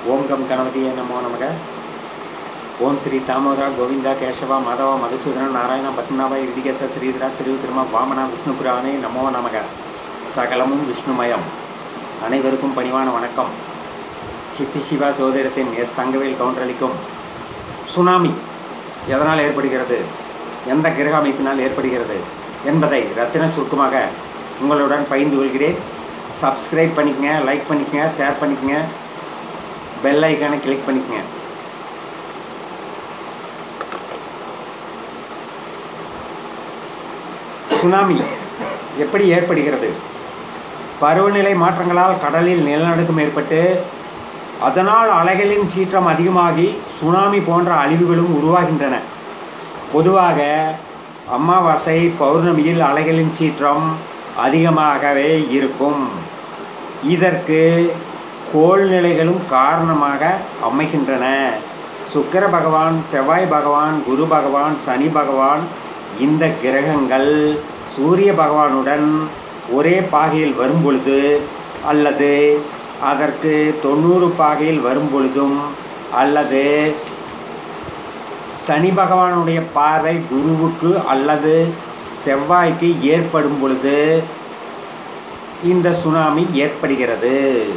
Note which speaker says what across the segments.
Speaker 1: ஓம் come கணபதியே நமோ நமக ஓம் ஸ்ரீ தாமோதரா கோவிந்தா கேசவா மாதவ மதுசூதன நாராயண பத்மநாப இடிகேச ஸ்ரீதரா திருவிக்கிரம வாமனா விஷ்ணு புராணே நமோ நமக சகலமும் விஷ்ணுமயம் அனைவருக்கும் பணிவான வணக்கம் சித்தி சிவா ஜோதிடத்தின் எஸ் தங்கவேல் கவுண்டரளிக்கும் சுனாமி எதனால் ஏற்படுகிறது எந்த கிரக அமைப்பினால் ஏற்படுகிறது என்பதை ரத்தின சுருக்கமாக உங்களுடன் பகிர்ந்து கொள்கிறேன் சப்ஸ்கிரைப் பண்ணிக்கங்க லைக் பண்ணிக்கங்க ஷேர் பண்ணிக்கங்க பெல் ஐக்கானை கிளிக் பண்ணிக்கங்க சுனாமி எப்படி ஏற்படுகிறது பருவநிலை மாற்றங்களால் கடலில் நிலநடுக்கம் ஏற்பட்டு அதனால் அலைகளின் சீற்றம் அதிகமாகி சுனாமி போன்ற அழிவுகளும் உருவாகின்றன பொதுவாக அமாவாசை பௌர்ணமியில் அலைகளின் சீற்றம் அதிகமாகவே இருக்கும் இதற்கு கோள்நிலைகளும் காரணமாக அமைகின்றன சுக்கிர பகவான் செவ்வாய் பகவான் குரு பகவான் சனி பகவான் இந்த கிரகங்கள் சூரிய பகவானுடன் ஒரே பாகையில் வரும் பொழுது அல்லது அதற்கு தொண்ணூறு பாகையில் வரும் பொழுதும் அல்லது சனி பகவானுடைய பார்வை குருவுக்கு அல்லது செவ்வாய்க்கு ஏற்படும் பொழுது இந்த சுனாமி ஏற்படுகிறது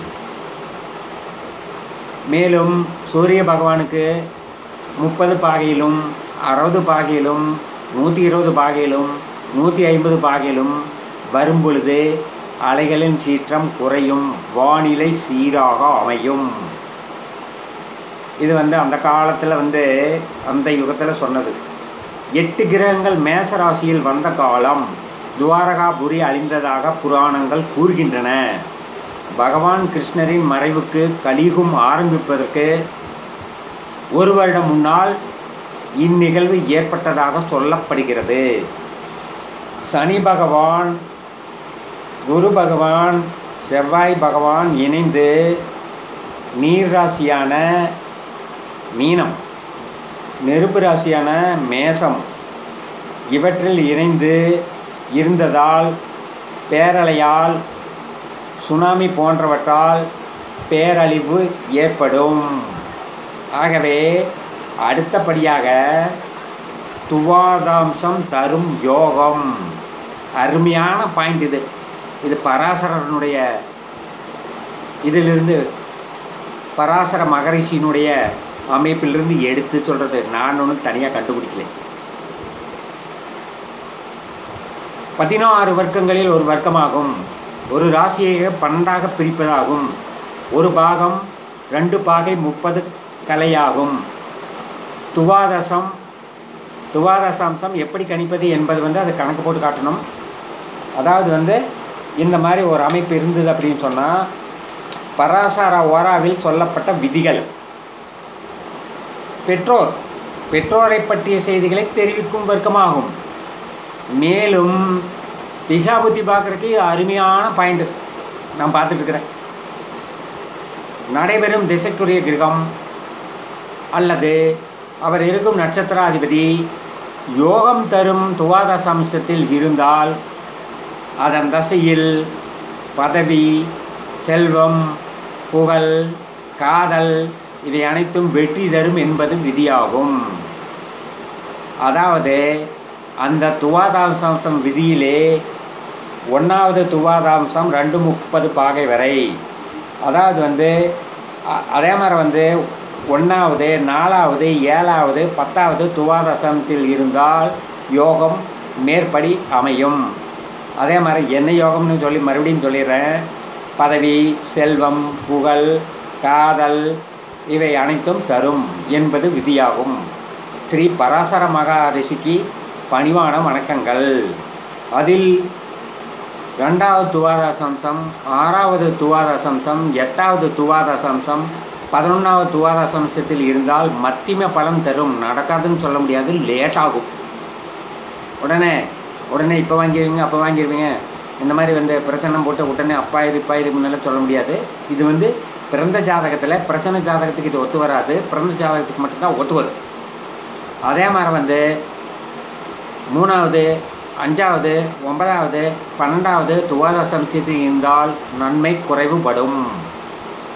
Speaker 1: மேலும் சூரிய பகவானுக்கு முப்பது பாகையிலும் அறுபது பாகையிலும் நூற்றி இருபது பாகையிலும் நூற்றி ஐம்பது பாகையிலும் வரும் பொழுது அலைகளின் சீற்றம் குறையும் வானிலை சீராக அமையும் இது வந்து அந்த காலத்தில் வந்து அந்த யுகத்தில் சொன்னது எட்டு கிரகங்கள் மேச ராசியில் வந்த காலம் துவாரகாபுரி அழிந்ததாக புராணங்கள் கூறுகின்றன பகவான் கிருஷ்ணரின் மறைவுக்கு கலியுகம் ஆரம்பிப்பதற்கு ஒரு வருடம் முன்னால் இந்நிகழ்வு ஏற்பட்டதாக சொல்லப்படுகிறது சனி பகவான் குரு பகவான் செவ்வாய் பகவான் இணைந்து நீர் ராசியான மீனம் நெருப்பு ராசியான மேசம் இவற்றில் இணைந்து இருந்ததால் பேரலையால் சுனாமி போன்றவற்றால் பேரழிவு ஏற்படும் ஆகவே அடுத்தபடியாக துவாதாம்சம் தரும் யோகம் அருமையான பாயிண்ட் இது இது பராசரனுடைய இதிலிருந்து பராசர மகரிஷியினுடைய அமைப்பிலிருந்து எடுத்து சொல்கிறது நான் ஒன்றும் தனியாக கண்டுபிடிக்கல பதினாறு வர்க்கங்களில் ஒரு வர்க்கமாகும் ஒரு ராசியை பன்னெண்டாக பிரிப்பதாகும் ஒரு பாகம் ரெண்டு பாகை முப்பது கலையாகும் துவாதசம் துவாதசாம்சம் எப்படி கணிப்பது என்பது வந்து அதை கணக்கு போட்டு காட்டணும் அதாவது வந்து இந்த மாதிரி ஒரு அமைப்பு இருந்தது அப்படின்னு சொன்னால் பராசார ஓராவில் சொல்லப்பட்ட விதிகள் பெற்றோர் பெற்றோரை பற்றிய செய்திகளை தெரிவிக்கும் வர்க்கமாகும் மேலும் திசா புத்தி பார்க்குறதுக்கு அருமையான பாயிண்ட் நான் பார்த்துட்டு இருக்கிறேன் நடைபெறும் திசைக்குரிய கிரகம் அல்லது அவர் இருக்கும் நட்சத்திராதிபதி யோகம் தரும் துவாதசாம்சத்தில் இருந்தால் அதன் தசையில் பதவி செல்வம் புகழ் காதல் இவை அனைத்தும் வெற்றி தரும் என்பது விதியாகும் அதாவது அந்த துவாதாம்சம் விதியிலே ஒன்றாவது துவாதாம்சம் ரெண்டு முப்பது பாகை வரை அதாவது வந்து அதே மாதிரி வந்து ஒன்றாவது நாலாவது ஏழாவது பத்தாவது துவாதசமத்தில் இருந்தால் யோகம் மேற்படி அமையும் அதே மாதிரி என்ன யோகம்னு சொல்லி மறுபடியும் சொல்லிடுறேன் பதவி செல்வம் புகழ் காதல் இவை அனைத்தும் தரும் என்பது விதியாகும் ஸ்ரீ பராசர மகாரிஷிக்கு பணிவான வணக்கங்கள் அதில் ரெண்டாவது துவாதசம்சம் ஆறாவது துவாதசம்சம் எட்டாவது துவாதசம்சம் பதினொன்றாவது துவாதசம்சத்தில் இருந்தால் மத்திம பலன் தரும் நடக்காதுன்னு சொல்ல முடியாது லேட் ஆகும் உடனே உடனே இப்போ வாங்கிடுவீங்க அப்போ வாங்கிடுவீங்க இந்த மாதிரி வந்து பிரச்சனை போட்டு உடனே அப்பா இது இப்பா இது முன்னெல்லாம் சொல்ல முடியாது இது வந்து பிறந்த ஜாதகத்தில் பிரச்சனை ஜாதகத்துக்கு இது ஒத்து வராது பிறந்த ஜாதகத்துக்கு மட்டும்தான் ஒத்து வரும் அதே மாதிரி வந்து மூணாவது அஞ்சாவது ஒன்பதாவது பன்னெண்டாவது துவாதசம் சித்தி இருந்தால் நன்மை குறைவுபடும்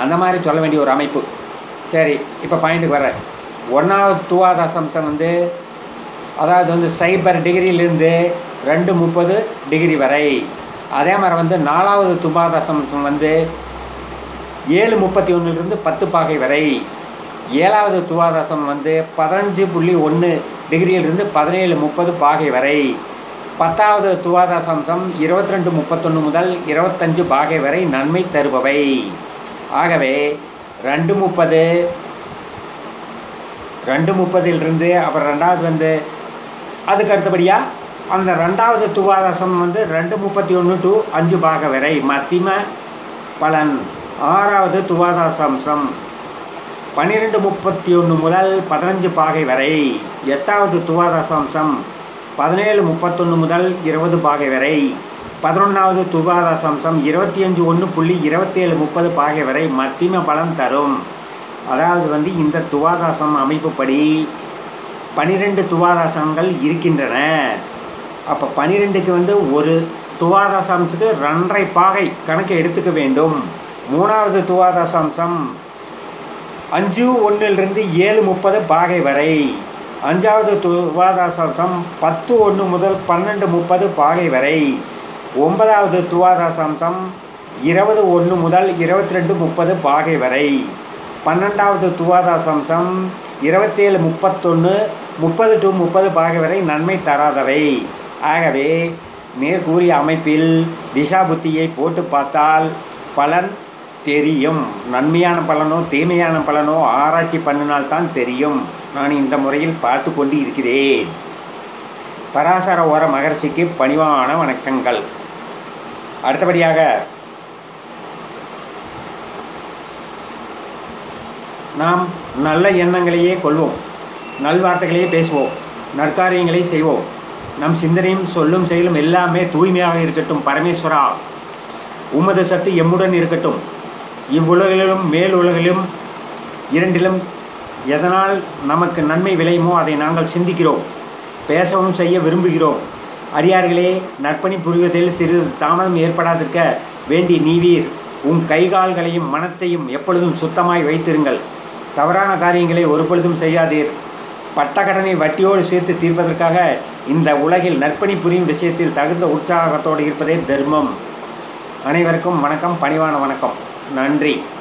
Speaker 1: அந்த மாதிரி சொல்ல வேண்டிய ஒரு அமைப்பு சரி இப்போ பாயிண்ட்டுக்கு வரேன் ஒன்றாவது துவாதசம்சம் வந்து அதாவது வந்து சைபர் டிகிரியிலிருந்து ரெண்டு முப்பது டிகிரி வரை அதே மாதிரி வந்து நாலாவது துவாதசம்சம் வந்து ஏழு முப்பத்தி ஒன்றுலேருந்து பத்து பாகை வரை ஏழாவது துவாதசம் வந்து பதினஞ்சு புள்ளி ஒன்று டிகிரியிலிருந்து பதினேழு முப்பது பாகை வரை பத்தாவது துவாதசம்சம் இருபத்தி ரெண்டு முப்பத்தொன்று முதல் இருபத்தஞ்சு பாகை வரை நன்மை தருபவை ஆகவே ரெண்டு முப்பது ரெண்டு முப்பதிலிருந்து அப்புறம் ரெண்டாவது வந்து அதுக்கு அடுத்தபடியாக அந்த ரெண்டாவது துவாதசம் வந்து ரெண்டு முப்பத்தி ஒன்று டு அஞ்சு பாக வரை மத்திம பலன் ஆறாவது துவாதசம்சம் பன்னிரெண்டு முப்பத்தி ஒன்று முதல் பதினஞ்சு பாகை வரை எட்டாவது துவாதசம்சம் பதினேழு முப்பத்தொன்று முதல் இருபது பாகை வரை பதினொன்றாவது துவாதசம்சம் இருபத்தி அஞ்சு ஒன்று புள்ளி இருபத்தேழு முப்பது பாகை வரை மத்திம பலன் தரும் அதாவது வந்து இந்த துவாதாசம் அமைப்புப்படி பனிரெண்டு துவாதாசங்கள் இருக்கின்றன அப்போ பனிரெண்டுக்கு வந்து ஒரு துவாதசம்ஸுக்கு ரெண்டரை பாகை கணக்கு எடுத்துக்க வேண்டும் மூணாவது துவாதசம்சம் அஞ்சு ஒன்றிலிருந்து ஏழு முப்பது பாகை வரை அஞ்சாவது துவாதசம்சம் பத்து ஒன்று முதல் பன்னெண்டு முப்பது பாகை வரை ஒன்பதாவது துவாதசம்சம் இருபது ஒன்று முதல் இருபத்தி ரெண்டு முப்பது பாகை வரை பன்னெண்டாவது துவாதசம்சம் இருபத்தேழு முப்பத்தொன்று முப்பது டு முப்பது பாகை வரை நன்மை தராதவை ஆகவே மேற்கூறிய அமைப்பில் திசா புத்தியை போட்டு பார்த்தால் பலன் தெரியும் நன்மையான பலனோ தீமையான பலனோ ஆராய்ச்சி பண்ணினால்தான் தெரியும் நான் இந்த முறையில் பார்த்து கொண்டு இருக்கிறேன் பராசர ஓர மகர்ச்சிக்கு பணிவான வணக்கங்கள் அடுத்தபடியாக நாம் நல்ல எண்ணங்களையே கொள்வோம் நல்வார்த்தைகளையே பேசுவோம் நற்காரியங்களை செய்வோம் நம் சிந்தனையும் சொல்லும் செயலும் எல்லாமே தூய்மையாக இருக்கட்டும் பரமேஸ்வரா உமது சக்தி எம்முடன் இருக்கட்டும் இவ்வுலகிலும் மேல் உலகிலும் இரண்டிலும் எதனால் நமக்கு நன்மை விளையுமோ அதை நாங்கள் சிந்திக்கிறோம் பேசவும் செய்ய விரும்புகிறோம் அடியார்களே நற்பணி புரிவதில் சிறிது தாமதம் ஏற்படாதிருக்க வேண்டி நீவீர் உன் கைகால்களையும் மனத்தையும் எப்பொழுதும் சுத்தமாய் வைத்திருங்கள் தவறான காரியங்களை ஒரு பொழுதும் செய்யாதீர் பட்டக்கடனை வட்டியோடு சேர்த்து தீர்ப்பதற்காக இந்த உலகில் நற்பணி புரியும் விஷயத்தில் தகுந்த உற்சாகத்தோடு இருப்பதே தர்மம் அனைவருக்கும் வணக்கம் பணிவான வணக்கம் நன்றி